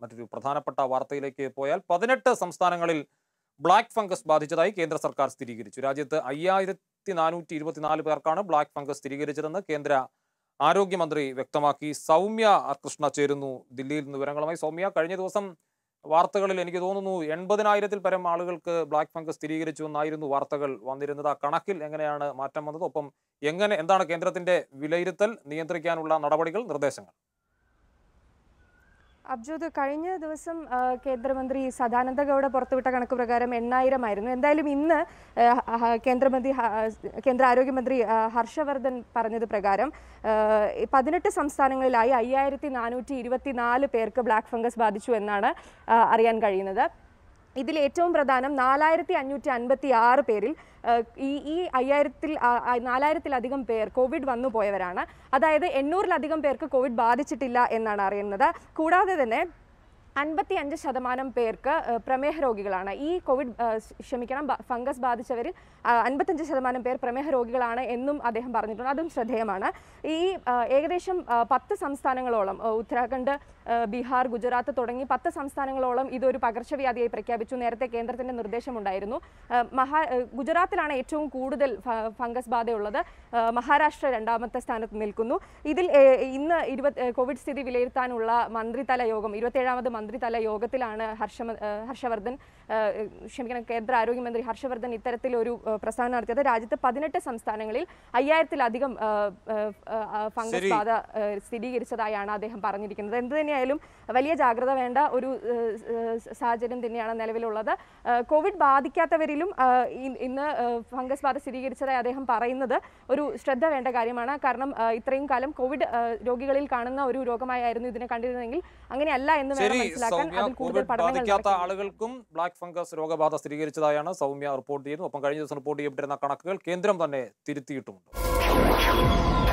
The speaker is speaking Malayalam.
മറ്റൊരു പ്രധാനപ്പെട്ട വാർത്തയിലേക്ക് പോയാൽ പതിനെട്ട് സംസ്ഥാനങ്ങളിൽ ബ്ലാക്ക് ഫംഗസ് ബാധിച്ചതായി കേന്ദ്ര സർക്കാർ സ്ഥിരീകരിച്ചു രാജ്യത്ത് അയ്യായിരത്തി നാനൂറ്റി ഇരുപത്തിനാല് പേർക്കാണ് ബ്ലാക്ക് ഫംഗസ് സ്ഥിരീകരിച്ചതെന്ന് കേന്ദ്ര ആരോഗ്യമന്ത്രി വ്യക്തമാക്കി സൗമ്യ കൃഷ്ണ ചേരുന്നു ദില്ലിയിൽ നിന്ന് വിവരങ്ങളുമായി സൗമ്യ കഴിഞ്ഞ ദിവസം വാർത്തകളിൽ എനിക്ക് തോന്നുന്നു എൺപതിനായിരത്തിൽ പരം ആളുകൾക്ക് ബ്ലാക്ക് ഫംഗസ് സ്ഥിരീകരിച്ചു എന്നായിരുന്നു വാർത്തകൾ വന്നിരുന്നത് ആ കണക്കിൽ എങ്ങനെയാണ് മാറ്റം വന്നത് ഒപ്പം എങ്ങനെ എന്താണ് കേന്ദ്രത്തിന്റെ വിലയിരുത്തൽ നിയന്ത്രിക്കാനുള്ള നടപടികൾ നിർദ്ദേശങ്ങൾ അബ്ജോദ് കഴിഞ്ഞ ദിവസം ആ, കേന്ദ്രമന്ത്രി സദാനന്ദ ഗൗഡ പുറത്തുവിട്ട കണക്ക് പ്രകാരം എണ്ണായിരം ആയിരുന്നു എന്തായാലും ഇന്ന് ആ, ഹ- കേന്ദ്രമന്ത്രി ഹ- കേന്ദ്ര ആരോഗ്യമന്ത്രി ആ, ഹർഷവർദ്ധൻ പറഞ്ഞത് പ്രകാരം ആ, പതിനെട്ട് സംസ്ഥാനങ്ങളിലായി അയ്യായിരത്തി നാനൂറ്റി ഇരുപത്തിനാല് പേർക്ക് ബ്ലാക്ക് ഫംഗസ് ബാധിച്ചു എന്നാണ് ആ, അറിയാൻ കഴിയുന്നത് ഇതിൽ ഏറ്റവും പ്രധാനം നാലായിരത്തി അഞ്ഞൂറ്റി അൻപത്തി ആറ് പേരിൽ ആ, ഈ ഈ അയ്യായിരത്തിൽ ആ, ആ, നാലായിരത്തിലധികം പേർ കോവിഡ് വന്നു പോയവരാണ് അതായത് എണ്ണൂറിലധികം പേർക്ക് കോവിഡ് ബാധിച്ചിട്ടില്ല എന്നാണ് അറിയുന്നത് കൂടാതെ തന്നെ അൻപത്തി അഞ്ച് ശതമാനം പേർക്ക് ആ, പ്രമേഹ രോഗികളാണ് ഈ കോവിഡ് ആ, ക്ഷ- ക്ഷമിക്കണം ബ- ഫംഗസ് ബാധിച്ചവരിൽ ആ, അൻപത്തഞ്ച് ശതമാനം പേർ പ്രമേഹ രോഗികളാണ് എന്നും അദ്ദേഹം പറഞ്ഞിട്ടുണ്ട് അതും ശ്രദ്ധേയമാണ് ഈ ആ, ഏകദേശം ആ, പത്ത് സംസ്ഥാനങ്ങളോളം ആ, ഉത്തരാഖണ്ഡ് ആ, ബീഹാർ ഗുജറാത്ത് തുടങ്ങി പത്ത് സംസ്ഥാനങ്ങളോളം ഇതൊരു പകർച്ചവ്യാധിയായി പ്രഖ്യാപിച്ചു നേരത്തെ കേന്ദ്രത്തിന്റെ നിർദ്ദേശമുണ്ടായിരുന്നു ആ, മഹാ ആ, ഗുജറാത്തിലാണ് ഏറ്റവും കൂടുതൽ ഫ- ഫംഗസ് ബാധയുള്ളത് ആ, മഹാരാഷ്ട്ര രണ്ടാമത്തെ സ്ഥാനത്ത് നിൽക്കുന്നു ഇതിൽ ഏ, ഇന്ന് ഇരുപത് ഏ, കോവിഡ് സ്ഥിതി വിലയിരുത്താനുള്ള മന്ത്രിതല യോഗം ഇരുപത്തേഴാമത് മന്ത്രിതല യോഗത്തിലാണ് ഹർഷ ഹർഷവർദ്ധൻ ആ, ക്ഷമിക്കണം കേന്ദ്ര ആരോഗ്യമന്ത്രി ഹർഷവർദ്ധൻ ഇത്തരത്തിലൊരു ആ, പ്രസ്താവന നടത്തിയത് രാജ്യത്ത് പതിനെട്ട് സംസ്ഥാനങ്ങളിൽ അയ്യായിരത്തിലധികം ആ, ആ, ആ, ഫംഗസ് ശരി. ബാധ ആ, സ്ഥിരീകരിച്ചതായാണ് അദ്ദേഹം പറഞ്ഞിരിക്കുന്നത് എന്ത് തന്നെയായാലും വലിയ ജാഗ്രത വേണ്ട ഒരു ആ, ആ, സാഹചര്യം തന്നെയാണ് നിലവിലുള്ളത് ആ, കോവിഡ് ബാധിക്കാത്തവരിലും ആ, ഇ- ഇന്ന് ആ, ഫംഗസ് ബാധ സ്ഥിരീകരിച്ചതായി അദ്ദേഹം പറയുന്നത് ഒരു ശ്രദ്ധ വേണ്ട കാര്യമാണ് കാരണം ആ, ഇത്രയും കാലം കോവിഡ് ആ, രോഗികളിൽ കാണുന്ന ഒരു രോഗമായിരുന്നു ഇതിനെ കണ്ടിരുന്നെങ്കിൽ അങ്ങനെയല്ല എന്ന് വേണം ശരി മനസ്സിലാക്കാൻ സൗമ്യ അതിൽ കൂടുതൽ കോവിഡ് പഠനങ്ങൾ ബാധിക്കാത്ത നടക്കേണ്ടതുണ്ട്. ആളുകൾക്കും ബ്ലാക്ക് ഫംഗസ് രോഗബാധ സ്ഥിരീകരിച്ചതായാണ് സൗമ്യ റിപ്പോർട്ട് ചെയ്യുന്നത് ഒപ്പം കഴിഞ്ഞ ദിവസം റിപ്പോർട്ട് ചെയ്യപ്പെട്ടിരുന്ന കണക്കുകൾ കേന്ദ്രം തന്നെ തിരുത്തിയിട്ടുമുണ്ട്